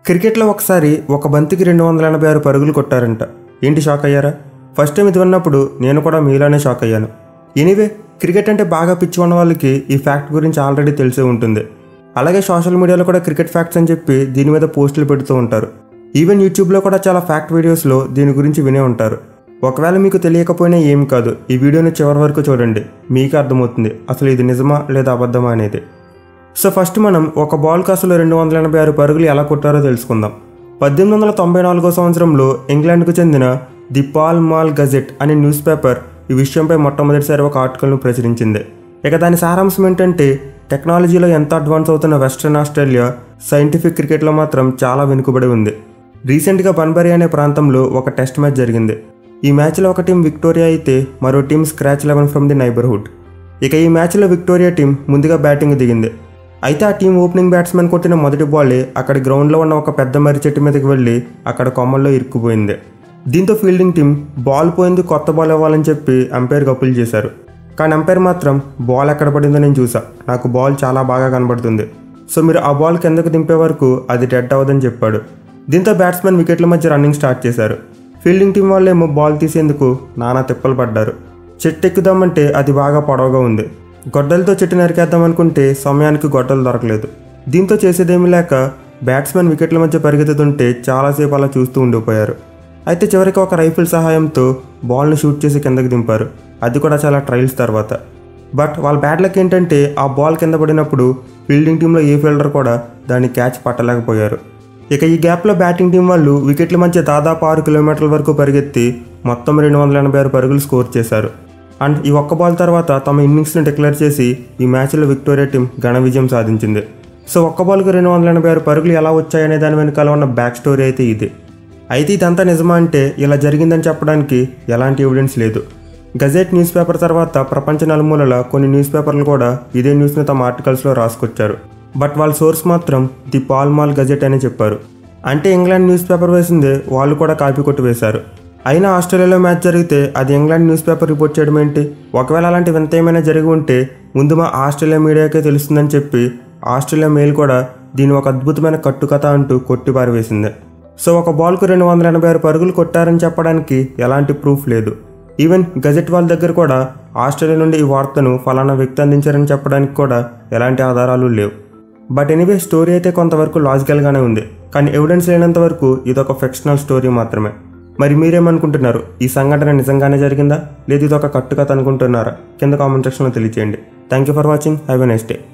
క్రికెట్లో ఒకసారి ఒక బంతికి రెండు వందల ఎనభై ఆరు పరుగులు కొట్టారంట ఏంటి షాక్ అయ్యారా ఫస్ట్ టైం ఇది విన్నప్పుడు నేను కూడా మీలానే షాక్ అయ్యాను ఎనీవే క్రికెట్ అంటే బాగా పిచ్చి ఉన్న వాళ్ళకి ఈ ఫ్యాక్ట్ గురించి ఆల్రెడీ తెలిసే ఉంటుంది అలాగే సోషల్ మీడియాలో కూడా క్రికెట్ ఫ్యాక్ట్స్ అని చెప్పి దీని మీద పోస్టులు పెడుతూ ఉంటారు ఈవెన్ యూట్యూబ్లో కూడా చాలా ఫ్యాక్ట్ వీడియోస్లో దీని గురించి వినే ఉంటారు ఒకవేళ మీకు తెలియకపోయినా ఏం కాదు ఈ వీడియోని చివరి వరకు చూడండి మీకు అర్థమవుతుంది అసలు ఇది నిజమా లేదా అబద్ధమా అనేది సో ఫస్ట్ మనం ఒక బాల్కి అసలు రెండు వందల ఎనభై ఆరు పరుగులు ఎలా కొట్టారో తెలుసుకుందాం పద్దెనిమిది వందల తొంభై నాలుగో సంవత్సరంలో ఇంగ్లాండ్కు చెందిన ది పాల్ మాల్ గజెట్ అనే న్యూస్ పేపర్ ఈ విషయంపై మొట్టమొదటిసారి ఒక ఆర్టికల్ను ప్రచురించింది ఇక దాని సారాంశం ఏంటంటే టెక్నాలజీలో ఎంత అడ్వాన్స్ అవుతున్న వెస్ట్రన్ ఆస్ట్రేలియా సైంటిఫిక్ క్రికెట్లో మాత్రం చాలా వెనుకబడి ఉంది రీసెంట్గా బన్బరీ అనే ప్రాంతంలో ఒక టెస్ట్ మ్యాచ్ జరిగింది ఈ మ్యాచ్లో ఒక టీం విక్టోరియా అయితే మరో team scratch eleven from the neighbourhood ఇక ఈ మ్యాచ్లో విక్టోరియా టీం ముందుగా బ్యాటింగ్ దిగింది అయితే ఆ టీం ఓపెనింగ్ బ్యాట్స్మెన్ కొట్టిన మొదటి బాలే అక్కడ గ్రౌండ్లో ఉన్న ఒక పెద్ద మర్రి చెట్టు మీదకి వెళ్ళి అక్కడ కొమ్మల్లో ఇరుక్కుపోయింది దీంతో ఫీల్డింగ్ టీం బాల్ పోయింది కొత్త బాల్ ఇవ్వాలని చెప్పి అంపైర్కి అప్పులు చేశారు కానీ అంపైర్ మాత్రం బాల్ ఎక్కడ పడిందో నేను చూసా నాకు బాల్ చాలా బాగా కనబడుతుంది సో మీరు ఆ బాల్ కిందకు దింపే వరకు అది డెడ్ అవ్వదని చెప్పాడు దీంతో బ్యాట్స్మెన్ వికెట్ల మధ్య రన్నింగ్ స్టార్ట్ చేశారు ఫీల్డింగ్ టీం వాళ్ళేమో బాల్ తీసేందుకు నానా తిప్పలు పడ్డారు చెట్టు ఎక్కుదామంటే అది బాగా పొడవుగా ఉంది గొడ్డలతో చెట్టు నరికేద్దాం అనుకుంటే సమయానికి గొడ్డలు దొరకలేదు దీంతో చేసేదేమీ లేక బ్యాట్స్మెన్ వికెట్ల మధ్య పరిగెత్తుతుంటే చాలాసేపు అలా చూస్తూ ఉండిపోయారు అయితే చివరికి ఒక రైఫిల్ సహాయంతో బాల్ను షూట్ చేసి కిందకి దింపారు అది కూడా చాలా ట్రయల్స్ తర్వాత బట్ వాళ్ళ బ్యాడ్ లక్ ఏంటంటే ఆ బాల్ కింద పడినప్పుడు ఫీల్డింగ్ టీంలో ఏ ఫీల్డర్ కూడా దాన్ని క్యాచ్ పట్టలేకపోయారు ఇక ఈ గ్యాప్లో బ్యాటింగ్ టీం వాళ్ళు వికెట్ల మధ్య దాదాపు ఆరు కిలోమీటర్ల వరకు పరిగెత్తి మొత్తం రెండు వందల ఎనభై ఆరు పరుగులు స్కోర్ చేశారు అండ్ ఈ ఒక్క బాల్ తర్వాత తమ ఇన్నింగ్స్ని డిక్లేర్ చేసి ఈ మ్యాచ్లో విక్టోరియా టీం ఘన విజయం సాధించింది సో ఒక్క బాల్కి రెండు వందల ఎనభై ఆరు పరుగులు ఎలా వచ్చాయనే దాని వెనకాల ఉన్న బ్యాక్ స్టోరీ అయితే ఇది అయితే ఇదంతా నిజమా అంటే ఇలా జరిగిందని చెప్పడానికి ఎలాంటి ఎవిడెన్స్ లేదు గజెట్ న్యూస్ పేపర్ తర్వాత ప్రపంచ నలుమూలల కొన్ని న్యూస్ పేపర్లు కూడా ఇదే న్యూస్ని తమ ఆర్టికల్స్లో రాసుకొచ్చారు బట్ వాళ్ళ సోర్స్ మాత్రం ది పాల్మాల్ గజెట్ అని చెప్పారు అంటే ఇంగ్లాండ్ న్యూస్ పేపర్ వేసిందే వాళ్ళు కూడా కాపీ కొట్టి వేశారు అయినా ఆస్ట్రేలియాలో మ్యాచ్ జరిగితే అది ఇంగ్లాండ్ న్యూస్ పేపర్ రిపోర్ట్ చేయడం ఏంటి ఒకవేళ అలాంటి వింత ఏమైనా జరిగి ఉంటే ముందు మా ఆస్ట్రేలియా మీడియాకే తెలుస్తుందని చెప్పి ఆస్ట్రేలియా మెయిల్ కూడా దీని ఒక అద్భుతమైన కట్టుకథ అంటూ కొట్టి పారివేసింది సో ఒక బాల్కు రెండు వందల ఎనభై ఆరు పరుగులు కొట్టారని చెప్పడానికి ఎలాంటి ప్రూఫ్ లేదు ఈవెన్ గజెట్ వాళ్ళ దగ్గర కూడా ఆస్ట్రేలియా నుండి ఈ వార్తను ఫలానా వ్యక్తి అందించారని చెప్పడానికి కూడా ఎలాంటి ఆధారాలు లేవు బట్ ఎనీవే స్టోరీ అయితే కొంతవరకు లాజికల్గానే ఉంది కానీ ఎవిడెన్స్ లేనంత వరకు ఇది ఒక ఫిక్షనల్ స్టోరీ మాత్రమే మరి మీరేమనుకుంటున్నారు ఈ సంఘటన నిజంగానే జరిగిందా లేదు ఇది ఒక కట్టుకథ అనుకుంటున్నారా కింద కామెంట్ సెక్షన్లో తెలియచేయండి thank you for watching have a next day